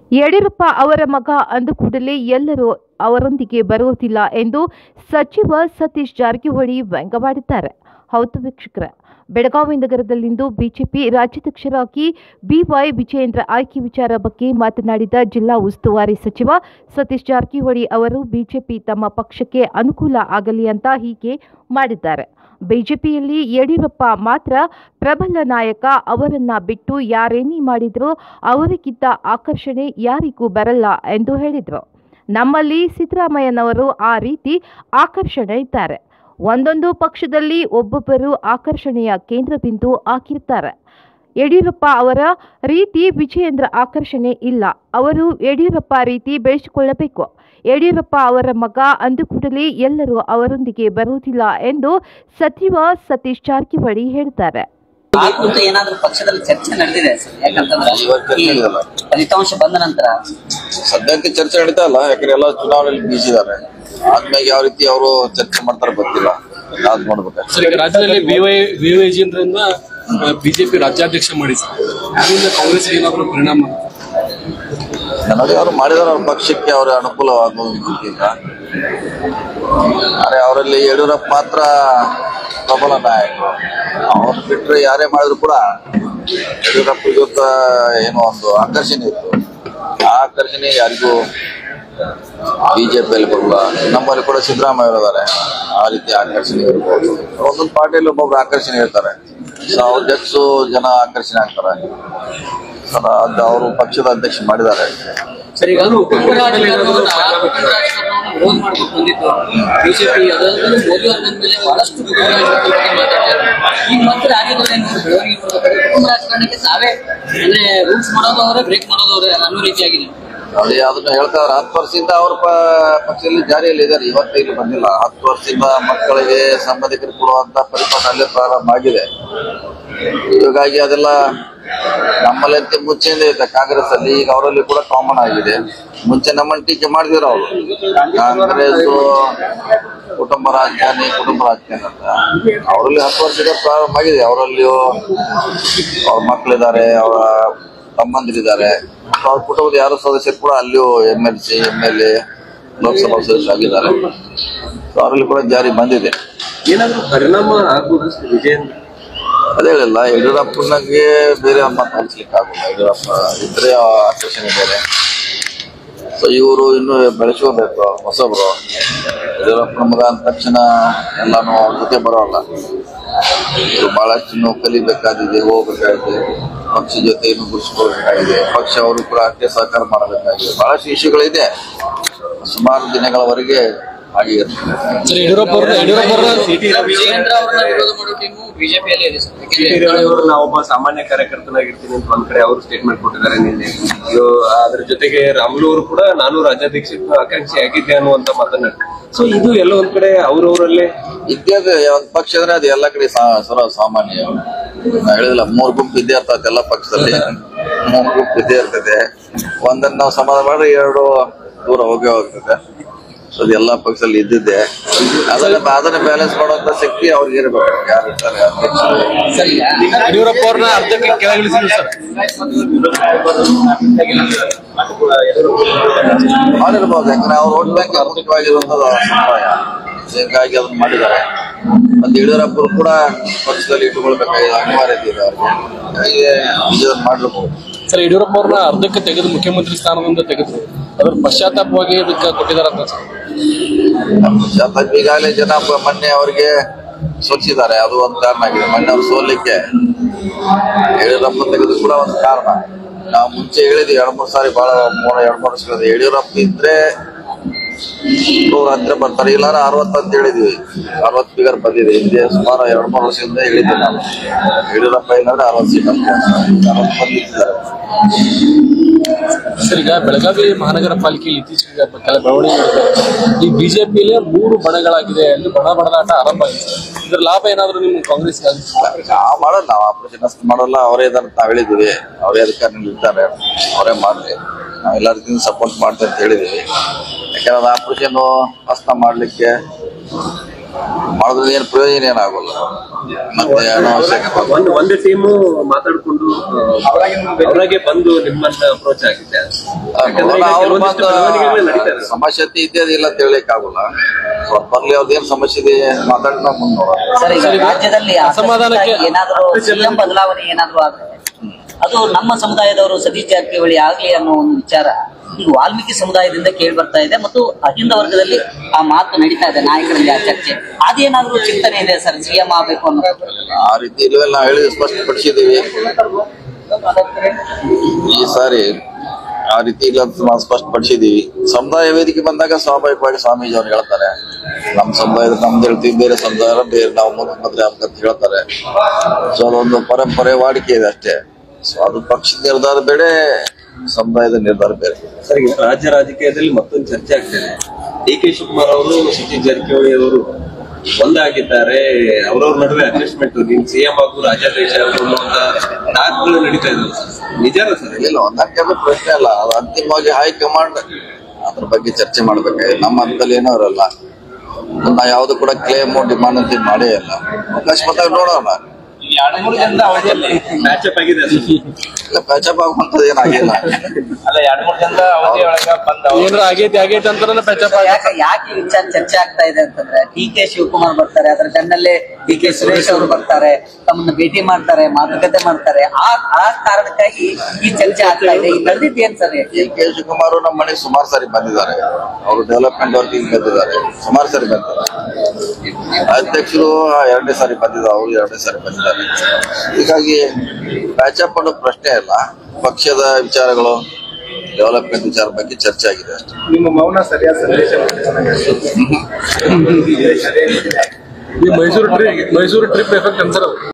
ಯಡಿಯೂರಪ್ಪ ಅವರ ಮಗ ಅಂದ ಕೂಡಲೇ ಎಲ್ಲರೂ ಅವರೊಂದಿಗೆ ಬರುವುದಿಲ್ಲ ಎಂದು ಸಚಿವ ಸತೀಶ್ ಜಾರಕಿಹೊಳಿ ವ್ಯಂಗ್ಯವಾಡಿದ್ದಾರೆ ಹೌದು ವೀಕ್ಷಕರೇ ಬೆಳಗಾವಿ ನಗರದಲ್ಲಿಂದು ಬಿಜೆಪಿ ರಾಜ್ಯಾಧ್ಯಕ್ಷರಾಗಿ ಬಿವೈ ವಿಜಯೇಂದ್ರ ಆಯ್ಕೆ ವಿಚಾರ ಬಗ್ಗೆ ಮಾತನಾಡಿದ ಜಿಲ್ಲಾ ಉಸ್ತುವಾರಿ ಸಚಿವ ಸತೀಶ್ ಜಾರಕಿಹೊಳಿ ಅವರು ಬಿಜೆಪಿ ತಮ್ಮ ಪಕ್ಷಕ್ಕೆ ಅನುಕೂಲ ಆಗಲಿ ಅಂತ ಹೀಗೆ ಮಾಡಿದ್ದಾರೆ ಬಿಜೆಪಿಯಲ್ಲಿ ಯಡಿಯೂರಪ್ಪ ಮಾತ್ರ ಪ್ರಬಲ ನಾಯಕ ಅವರನ್ನ ಬಿಟ್ಟು ಯಾರೇನೇ ಮಾಡಿದ್ರೂ ಅವರಿಗಿದ್ದ ಆಕರ್ಷಣೆ ಯಾರಿಗೂ ಬರಲ್ಲ ಎಂದು ಹೇಳಿದರು ನಮ್ಮಲ್ಲಿ ಸಿದ್ದರಾಮಯ್ಯನವರು ಆ ರೀತಿ ಆಕರ್ಷಣೆ ಇದ್ದಾರೆ ಒಂದೊಂದು ಪಕ್ಷದಲ್ಲಿ ಒಬ್ಬೊಬ್ಬರು ಆಕರ್ಷಣೆಯ ಕೇಂದ್ರಬಿಂದು ಆಗಿರ್ತಾರೆ ಯಡಿಯೂರಪ್ಪ ಅವರ ರೀತಿ ವಿಜಯೇಂದ್ರ ಆಕರ್ಷಣೆ ಇಲ್ಲ ಅವರು ಯಡಿಯೂರಪ್ಪ ರೀತಿ ಬೆಳೆಸಿಕೊಳ್ಳಬೇಕು ಯಡಿಯೂರಪ್ಪ ಅವರ ಮಗ ಅಂದು ಕೂಡಲೇ ಎಲ್ಲರೂ ಅವರೊಂದಿಗೆ ಬರುವುದಿಲ್ಲ ಎಂದು ಸಚಿವ ಸತೀಶ್ ಜಾರಕಿಹೊಳಿ ಹೇಳ್ತಾರೆ ಆ ಕುರಿತು ಏನಾದ್ರೂ ಪಕ್ಷದಲ್ಲಿ ಚರ್ಚೆ ನಡೆದಿದೆ ಸರ್ ಯಾಕಂತಂದ್ರೆ ಇವತ್ತು ಚರ್ಚೆ ಈ ನಡೆದಿಲ್ಲ. ಫಲಿತಾಂಶ ಬಂದ ನಂತರ ಸದ್ಯಕ್ಕೆ ಚರ್ಚೆ ನಡೀತಾ ಇಲ್ಲ ಯಾಕಂದ್ರೆ ಎಲ್ಲ ಚುನಾವಣೆಯಲ್ಲಿ ಬೀಸಿದ್ದಾರೆ ಆದ್ಮೇಲೆ ಯಾವ ರೀತಿ ಅವರು ಚರ್ಚೆ ಮಾಡ್ತಾರೆ ಗೊತ್ತಿಲ್ಲ ಅದ್ ನೋಡ್ಬೇಕು ಸರ್ ಈಗ ರಾಜ್ಯದಲ್ಲಿ ಬಿವೈ ವಿವೈಜಿಯಿಂದ ಬಿಜೆಪಿ ರಾಜ್ಯಾಧ್ಯಕ್ಷ ಮಾಡಿ ಸರ್ ಅದರಿಂದ ಕಾಂಗ್ರೆಸ್ ಏನಾದರೂ ಪರಿಣಾಮ ನೋಡಿ ಅವರು ಮಾಡಿದಾರೆ ಅವ್ರ ಪಕ್ಷಕ್ಕೆ ಅವ್ರ ಅನುಕೂಲವಾಗುವುದು ಈಗ ಆದ್ರೆ ಅವರಲ್ಲಿ ಯಡಿಯೂರಪ್ಪ ಮಾತ್ರ ಪ್ರಬಲ ನಾಯಕ ಅವ್ರು ಬಿಟ್ರೆ ಯಾರೇ ಮಾಡಿದ್ರು ಕೂಡ ಯಡಿಯೂರಪ್ಪ ವಿರುದ್ಧ ಏನೋ ಒಂದು ಆಕರ್ಷಣೆ ಇತ್ತು ಆ ಆಕರ್ಷಣೆ ಯಾರಿಗೂ ಬಿಜೆಪಿಯಲ್ಲಿ ಬರಲ್ಲ ನಮ್ಮಲ್ಲಿ ಕೂಡ ಸಿದ್ದರಾಮಯ್ಯ ಇದ್ದಾರೆ ಆ ರೀತಿ ಆಕರ್ಷಣೆ ಇರ್ಬೋದು ಒಂದೊಂದು ಪಾರ್ಟಿಯಲ್ಲಿ ಒಬ್ಬೊಬ್ರು ಆಕರ್ಷಣೆ ಇರ್ತಾರೆ ಸೊ ಅವ್ರ ಹೆಚ್ಚು ಜನ ಆಕರ್ಷಣೆ ಆಗ್ತಾರೆ ಸೊ ಅದು ಅವರು ಪಕ್ಷದ ಅಧ್ಯಕ್ಷ ಮಾಡಿದ್ದಾರೆ ಸರ್ ಈಗ ಕುಟುಂಬ ರಾಜಕಾರಣವನ್ನ ಕುಟುಂಬ ರಾಜಕಾರಣವನ್ನ ವಿರೋಧ ಮಾಡ್ಕೊಂಡು ಬಂದಿತ್ತು ಬಿಜೆಪಿ ಅದರಲ್ಲೂ ಮೋದಿ ಅವ್ರ ಬಂದ ಮೇಲೆ ಬಹಳಷ್ಟು ಕುಟುಂಬ ರಾಜಕಾರಣದ ಬಗ್ಗೆ ಮಾತಾಡ್ತಾರೆ ಈಗ ಮತ್ತೆ ರಾಜ್ಯದಲ್ಲಿ ಏನು ಬೆಳವಣಿಗೆ ನೋಡ್ಬೇಕಾದ್ರೆ ಕುಟುಂಬ ರಾಜಕಾರಣಕ್ಕೆ ತಾವೇ ಅಂದ್ರೆ ರೂಲ್ಸ್ ಮಾಡೋದು ಅವರೇ ಬ್ರೇಕ್ ಮಾಡೋದು ಅವರೇ ಅನ್ನೋ ರೀತಿಯಾಗಿದೆ ನೋಡಿ ಅದನ್ನ ಹೇಳ್ತಾವ್ರೆ ಹತ್ತು ವರ್ಷದಿಂದ ಅವ್ರ ಪ- ಪಕ್ಷದಲ್ಲಿ ಜಾರಿಯಲ್ಲಿ ಇದ್ದಾರೆ ಇವತ್ತೈದು ಬಂದಿಲ್ಲ ಹತ್ತು ವರ್ಷದಿಂದ ಮಕ್ಕಳಿಗೆ ಸಂಬಂಧಿಕರು ಕೊಡುವಂತ ಪರಿಪಾಠ ಅಲ್ಲೇ ಪ್ರಾರಂಭ ಆಗಿದೆ ಹೀಗಾಗಿ ಅದೆಲ್ಲ ನಮ್ಮಲ್ಲಿ ಅಂತ ಮುಂಚೆಯಿಂದ ಇದೆ ಕಾಂಗ್ರೆಸ್ ಅಲ್ಲಿ ಈಗ ಅವರಲ್ಲಿ ಕೂಡ ಕಾಮನ್ ಆಗಿದೆ ಮುಂಚೆ ನಮ್ಮನ್ನು ಟೀಕೆ ಮಾಡಿದ್ರು ಅವರು ಕಾಂಗ್ರೆಸ್ ಕುಟುಂಬ ರಾಜಧಾನಿ ಕುಟುಂಬ ರಾಜಕಾರಣ ಅಂತ ಅವರಲ್ಲಿ ಹತ್ತು ವರ್ಷದ ಪ್ರಾರಂಭ ಆಗಿದೆ ಅವರಲ್ಲಿಯೂ ಅವ್ರ ಮಕ್ಕಳಿದ್ದಾರೆ ಅವರ ತಮ್ಮಂದಿರಿದ್ದಾರೆ ಅವ್ರ ಕುಟುಂಬದ ಯಾರು ಸದಸ್ಯರು ಕೂಡ ಅಲ್ಲಿಯೂ M L C M L A Lok Sabha ಸದಸ್ಯರಾಗಿದ್ದಾರೆ ಸೊ ಅವರಲ್ಲಿ ಕೂಡ ಜಾರಿ ಬಂದಿದೆ ಏನಾದರೂ ಪರಿಣಾಮ ಆಗ್ಬೋದು ಸರ್ ವಿಜಯೇಂದ್ರ ಅದೇ ಹೇಳಿಲ್ಲ ಯಡಿಯೂರಪ್ಪನಿಗೆ ಬೇರೆ ಮತ ಹಂಚ್ಲಿಕ್ಕೆ ಆಗುಲ್ಲ ಯಡಿಯೂರಪ್ಪ ಇದ್ರೆ ಆಕರ್ಷಣೆ ಬೇರೆ ಸೊ ಇವರು ಇನ್ನು ಬೆಳೆಸ್ಕೋಬೇಕು ಹೊಸಬ್ರು ಯಡಿಯೂರಪ್ಪನ ಮಗ ಅಂದ ತಕ್ಷಣ ಎಲ್ಲಾನು ಅವ್ರ ಜೊತೆ ಬರೋಲ್ಲ ಇವರು ಬಹಳಷ್ಟು ಇನ್ನು ಕಲಿಬೇಕಾಗಿದೆ ಹೋಗ್ಬೇಕಾಗಿದೆ ಪಕ್ಷ ಜೊತೆ ಇನ್ನು ಗುರುಸ್ಕೋಬೇಕಾಗಿದೆ ಪಕ್ಷ ಅವರು ಕೂಡ ಅಷ್ಟೇ ಸಹಕಾರ ಮಾಡಬೇಕಾಗಿದೆ ಬಹಳಷ್ಟು ಇಶ್ಯೂಗಳಿದೆ ಸುಮಾರು ದಿನಗಳವರೆಗೆ ಹಾಗೆ ಇರ್ತದೆ ಸರ್ ಯಡಿಯೂರಪ್ಪ ಅವ್ರನ್ನ ಯಡಿಯೂರಪ್ಪ ಅವ್ರನ್ನ ವಿಜಯೇಂದ್ರ ಅವರನ್ನ ವಿರೋಧ ಮಾಡೋ ಟೀಮು ಬಿಜೆಪಿಯಲ್ಲಿ ಇದೆ ಸರ್ ಸಿಟಿ ರವಿ ಅವರು ನಾವೊಬ್ಬ ಸಾಮಾನ್ಯ ಕಾರ್ಯಕರ್ತನಾಗಿರ್ತೀನಿ ಅಂತ ಒಂದ್ ಕಡೆ ಅವರು ಸ್ಟೇಟ್ಮೆಂಟ್ ಕೊಟ್ಟಿದ್ದಾರೆ ನಿನ್ನೆ ಇದು ಅದ್ರ ಜೊತೆಗೆ ರಾಮುಲು ಅವರು ಕೂಡ ನಾನು ರಾಜ್ಯಾಧ್ಯಕ್ಷ ಆಕಾಂಕ್ಷಿ ಆಗಿದ್ದೆ ಅನ್ನುವಂತ ಮಾತನ್ನ ಸೊ ಇದು ಎಲ್ಲ ಒಂದ್ ಕಡೆ ಅವ್ರವರಲ್ಲೇ ಇದ್ಯಾಗ ಒಂದ್ ಪಕ್ಷ ಅಂದ್ರೆ ಅದು ಎಲ್ಲ ಕಡೆ ಸಾ- ಸರ್ವ ಸಾಮಾನ್ಯ ನಾ ಹೇಳಿದಿಲ್ಲ ಮೂರ್ ಗುಂಪು ಇದ್ದೇ ಇರ್ತದೆ ಎಲ್ಲ ಪಕ್ಷದಲ್ಲಿ ಮೂರ್ ಗುಂಪು ಇದ್ದೇ ಇರ್ತದೆ ಒಂದನ್ನ ನಾವು ಸಮಾಧಾನ ಮಾಡಿದ್ರೆ ಎರಡು ದೂರ ಹೋಗೇ ಹೋಗ್ತದೆ ಸೊ ಅದು ಎಲ್ಲ ಪಕ್ಷದಲ್ಲಿ ಇದ್ದಿದ್ದೆ ಅದನ್ನ ಅದನ್ನ ಬ್ಯಾಲೆನ್ಸ್ ಮಾಡುವಂತ ಶಕ್ತಿ ಅವ್ರಿಗೆ ಇರಬೇಕು ಯಾರು ಇರ್ತಾರೆ ಅಧ್ಯಕ್ಷರು ಸರಿ ಯಡಿಯೂರಪ್ಪ ಅವ್ರನ್ನ ಅರ್ಧಕ್ಕೆ ಕೆಳಗಿಳಿಸಿದ್ರು ಸರ್ ಮಾಡಿರ್ಬೋದು ಯಾಕಂದ್ರೆ ಅವ್ರ ವೋಟ್ ಬ್ಯಾಂಕ್ ಮುಖ್ಯವಾಗಿರುವಂತದ್ದು ಸಂಪ್ರದಾಯ ಹೀಗಾಗಿ ಅದನ್ನ ಮಾಡಿದ್ದಾರೆ ಮತ್ತೆ ಯಡಿಯೂರಪ್ಪರು ಕೂಡ ಪಕ್ಷದಲ್ಲಿ ಇಟ್ಟುಕೊಳ್ಬೇಕಾಗಿದೆ ಅನಿವಾರ್ಯತೆ ಇದೆ ಅವ್ರಿಗೆ ಹಾಗಾಗಿ ಇದನ್ನ ಮಾಡಿರ್ಬೋದು ಸರ್ ಯಡಿಯೂರಪ್ಪ ಅವ್ರನ್ನ ಅರ್ಧಕ್ಕೆ ತೆಗೆದು ಮುಖ್ಯಮಂತ್ರಿ ಸ್ಥಾನದಿಂದ ತೆಗೆದ್ರು ಅದ್ರ ಪಶ್ಚಾತ್ತಾಪವಾಗಿ ಇದಕ್ಕೆ ಕೊಟ್ಟಿದಾರಂತ ಸರ್ ಶಾಸಕ ಈಗಾಗಲೇ ಜನ ಪ- ಮೊನ್ನೆ ಅವರಿಗೆ ಸೋಚಿದ್ದಾರೆ ಅದು ಒಂದು ಕಾರಣ ಆಗಿದೆ ಮೊನ್ನೆ ಅವ್ರು ಸೋಲಿಕ್ಕೆ ಯಡಿಯೂರಪ್ಪ ತೆಗೆದು ಕೂಡ ಒಂದು ಕಾರಣ ನಾವು ಮುಂಚೆ ಹೇಳಿದ್ವಿ ಎರಡ್ ಮೂರು ಸಾರಿ ಬಹಳ ಮೂರು ಎರಡ್ ಮೂರು ವರ್ಷ ಯಡಿಯೂರಪ್ಪ ಇದ್ರೆ ನೂರ ಹತ್ರ ಬರ್ತಾರೆ ಇಲ್ಲಾರ ಅರವತ್ತು ಅಂತ ಹೇಳಿದ್ವಿ ಅರವತ್ತು ಫಿಗರ್ ಬಂದಿದೆ ಹಿಂದೆ ಸುಮಾರು ಎರಡ್ ಮೂರು ವರ್ಷದಿಂದ ಹೇಳಿದ್ವಿ ನಾವು ಯಡಿಯೂರಪ್ಪ ಇಲ್ಲಾಂದ್ರೆ ಅರವತ್ತು ಸೀಟ್ ಅಂತ ಅರವತ್ತು ಬಂದಿದ್ದಾರೆ ಸರ್ ಈಗ ಬೆಳಗಾವಿ ಮಹಾನಗರ ಪಾಲಿಕೆಯಲ್ಲಿ ಇತ್ತೀಚೆಗೆ ಕೆಲ ಬೆಳವಣಿಗೆ ನಡೆದಿದೆ. ಈ ಬಿಜೆಪಿಯಲ್ಲಿ ಮೂರು ಬಣಗಳಾಗಿದೆ ಅಲ್ಲಿ ಬಣ ಬಣದಾಟ ಆರಂಭ ಆಗಿದೆ ಸರ್. ಇದ್ರ ಲಾಭ ಏನಾದ್ರು ನಿಮ್ಮ ಕಾಂಗ್ರೆಸ್ ನಾವು ಮಾಡಲ್ಲ ನಾವು ಆಪರೇಷನ್ ಅಷ್ಟು ಮಾಡಲ್ಲ ಅವರೇ ಇದನ್ನ ನಾವ್ ಹೇಳಿದ್ವಿ ಅವರೇ ಅಧಿಕಾರಿಗಳು ಇರ್ತಾರೆ ಅವರೇ ಮಾಡ್ಲಿ ನಾವ್ ಎಲ್ಲ ರೀತಿಯಿಂದ ಸಪೋರ್ಟ್ ಮಾಡ್ತೀವಿ ಅಂತ ಹೇಳಿದೀವಿ ಯಾಕಂದ್ರೆ ಅದು ಆಪರೇಷನ್ ಹಸ್ತ ಮಾಡ್ಲಿಕ್ಕೆ ಮಾಡೋದ್ರಿಂದ ಏನು ಪ್ರಯೋಜನ ಏನಾಗೋಲ್ಲ ಮತ್ತೆ ಅನಾವಶ್ಯಕ ಒಂದು ಒಂದು ಟೀಮು ಮಾತಾಡ್ಕೊಂಡು ಅವರಾಗೆ ಬಂದು ನಿಮ್ಮನ್ನ ಅಪ್ರೋಚ್ ಆಗಿದೆ ಯಾಕಂದ್ರೆ ಈಗ ಅವ್ರು ಕೆಲವೊಂದಿಷ್ಟು ಬಂದು ಬೆಳವಣಿಗೆಗಳು ನಡೀತಾ ಇದೆ ಸಮಸ್ಯೆ ಇದ್ದೇ ಇಲ್ಲ ಅಂತ ಹೇಳಕ್ ಆಗೋಲ್ಲ ಸೊ ಬರ್ಲಿ ಅವ್ರದ್ದು ಏನ್ ಸಮಸ್ಯೆ ಇದೆ ಮಾತಾಡಿ ನಾವು ಮುಂದೆ ನೋಡೋಣ ಸರ್ ಈಗ ರಾಜ್ಯದಲ್ಲಿ ಅಸಮಾಧಾನಕ್ಕೆ- ಆಕಸ್ಮಿಕವಾಗಿ ಏನಾದರೂ ಸಿಎಂ ಬದಲಾವಣೆ ಏನಾದರೂ ಆದ್ರೆ ಅದು ನಮ್ಮ ಸಮುದಾಯದವರು ಸತೀಶ್ ಜಾರಕಿಹೊಳಿ ಆಗ್ಲಿ ಅನ್ನೋ ಒಂದು ವಿಚಾರ ಈಗ ವಾಲ್ಮೀಕಿ ಸಮುದಾಯದಿಂದ ಕೇಳಿ ಬರ್ತಾ ಇದೆ ಮತ್ತು ಅಹಿಂದ ವರ್ಗದಲ್ಲಿ ಆ ಮಾತು ನಡೀತಾ ಇದೆ ನಾಯಕರಲ್ಲಿ ಆ ಚರ್ಚೆ ಅದೇನಾದ್ರೂ ಚಿಂತನೆ ಇದೆ ಸರ್ ಸಿಎಂ ಆಗ್ಬೇಕು ಅನ್ನೋದು ಆ ರೀತಿ ಇಲ್ವೆಲ್ಲ ನಾವು ಹೇಳಿ ಸ್ಪಷ್ಟಪಡಿಸಿದೀವಿ ಈ ಸಾರಿ ಆ ರೀತಿ ಇಲ್ಲ ಅಂತ ನಾವು ಸ್ಪಷ್ಟಪಡಿಸಿದೀವಿ ಸಮುದಾಯ ವೇದಿಕೆ ಬಂದಾಗ ಸ್ವಾಭಾವಿಕವಾಗಿ ಸ್ವಾಮೀಜಿ ಅವ್ರು ಹೇಳ್ತಾರೆ ನಮ್ಮ ಸಮುದಾಯದ ನಮ್ದು ಹೇಳ್ತೀವಿ ಬೇರೆ ಸಮುದಾಯ ಬೇರೆ ನಾವು ಮುಖ್ಯಮಂತ್ರಿ ಆಗ್ಬೇಕಂತ ಹೇಳ್ತಾರೆ ಸೊ ಅದೊಂದು ಪರಂಪರೆ ವಾಡಿಕೆ ಇದೆ ಅಷ್ಟೇ ಸೊ ಅದು ಪಕ್ಷದ ನಿರ್ಧಾರ ಬೇರೆ ಸಮುದಾಯದ ನಿರ್ಧಾರ ಬೇರೆ ಸರ್ ಈಗ ರಾಜ್ಯ ರಾಜಕೀಯದಲ್ಲಿ ಮತ್ತೊಂದು ಚರ್ಚೆ ಆಗ್ತಿದೆ ಡಿ ಕೆ ಶಿವಕುಮಾರ್ ಅವರು ಸತೀಶ್ ಜಾರಕಿಹೊಳಿ ಅವರು ಒಂದಾಗಿದ್ದಾರೆ ಅವರವ್ರ ನಡುವೆ ಅಡ್ಜಸ್ಟ್ಮೆಂಟ್ ನೀನ್ ಸಿಎಂ ಆಗು ರಾಜ್ಯಾಧ್ಯಕ್ಷ ಆಗು ಅನ್ನುವಂತ ಟಾಕ್ಗಳು ನಡೀತಾ ಇದಾವೆ ನಿಜಾನ ಸರ್ ಇಲ್ಲ ಒಂದಕ್ಕೆ ಪ್ರಶ್ನೆ ಅಲ್ಲ ಅದು ಅಂತಿಮವಾಗಿ ಹೈಕಮಾಂಡ್ ಅದ್ರ ಬಗ್ಗೆ ಚರ್ಚೆ ಮಾಡ್ಬೇಕಾಗಿದೆ ನಮ್ಮ ಹಂತದಲ್ಲಿ ಏನೋ ಇರಲ್ಲ ನಾ ಯಾವ್ದು ಕೂಡ ಕ್ಲೇಮ್ ಡಿಮಾಂಡ್ ಅಂತ ಮಾಡೇ ಇಲ್ಲ ಅಕಸ್ಮಾತ್ ನೋಡೋಣ ಎರಡು ಮೂರು ಜನದ ಅವಧಿಯಲ್ಲಿ ಮ್ಯಾಚಪ್ ಆಗಿದೆ ಸರ್. ಇಲ್ಲ ಪ್ಯಾಚಪ್ ಆಗುವಂಥದ್ದು ಏನಾಗಿಲ್ಲ ಅಲ್ಲ ಎರಡು ಮೂರು ಜನದ ಅವಧಿಯೊಳಗ ಬಂದ ಏನಾರ ಆಗೈತಿ ಆಗೈತಿ ಅಂತಾನೆ ಪೆಚ್ಚಪ್ಪ ಯಾಕೆ ಯಾಕೆ ಈ ವಿಚಾರ ಚರ್ಚೆ ಆಗ್ತಾ ಇದೆ ಅಂತಂದ್ರೆ ಡಿ ಕೆ ಶಿವಕುಮಾರ್ ಬರ್ತಾರೆ ಅದರ ಬೆನ್ನಲ್ಲೇ ಡಿ ಕೆ ಸುರೇಶ್ ಅವರು ಬರ್ತಾರೆ ತಮ್ಮನ್ನ ಭೇಟಿ ಮಾಡ್ತಾರೆ ಮಾತುಕತೆ ಮಾಡ್ತಾರೆ ಆ ಆ ಕಾರಣಕ್ಕಾಗಿ ಈ ಚರ್ಚೆ ಆಗ್ತಾ ಇದೆ ಈಗ ನಡೆದಿದ್ದು ಏನ್ ಸರ್ ಡಿ ಕೆ ಶಿವಕುಮಾರ್ ನಮ್ಮ ಮನೆಗೆ ಸುಮಾರು ಸಾರಿ ಬಂದಿದ್ದಾರೆ ಅವರು ಡೆವಲಪ್ಮೆಂಟ್ ವರ್ಕಿಂಗ್ ಬಂದಿದ್ದಾರೆ ಸುಮಾರು ಸಾರಿ ಬಂದಿದ್ದಾರೆ ಅಧ್ಯಕ್ಷರು ಎರಡನೇ ಸಾರಿ ಬಂದಿದ್ದಾರೆ ಅವರು ಎರಡನೇ ಸಾರಿ ಬಂದಿದ್ದಾರೆ ಹೀಗಾಗಿ ಪ್ಯಾಚಪ್ ಅನ್ನೋ ಪ್ರಶ್ನೆ ಇಲ್ಲ ಪಕ್ಷದ ವಿಚಾರಗಳು ಡೆವಲಪ್ಮೆಂಟ್ ವಿಚಾರ ಬಗ್ಗೆ ಚರ್ಚೆ ಆಗಿದೆ ಅಷ್ಟೇ ನಿಮ್ಮ ಮೌನ ಸರಿಯಾದ ಸಂದೇಶ ಈ Mysuru trip Mysuru trip effect ಅಂತಾರ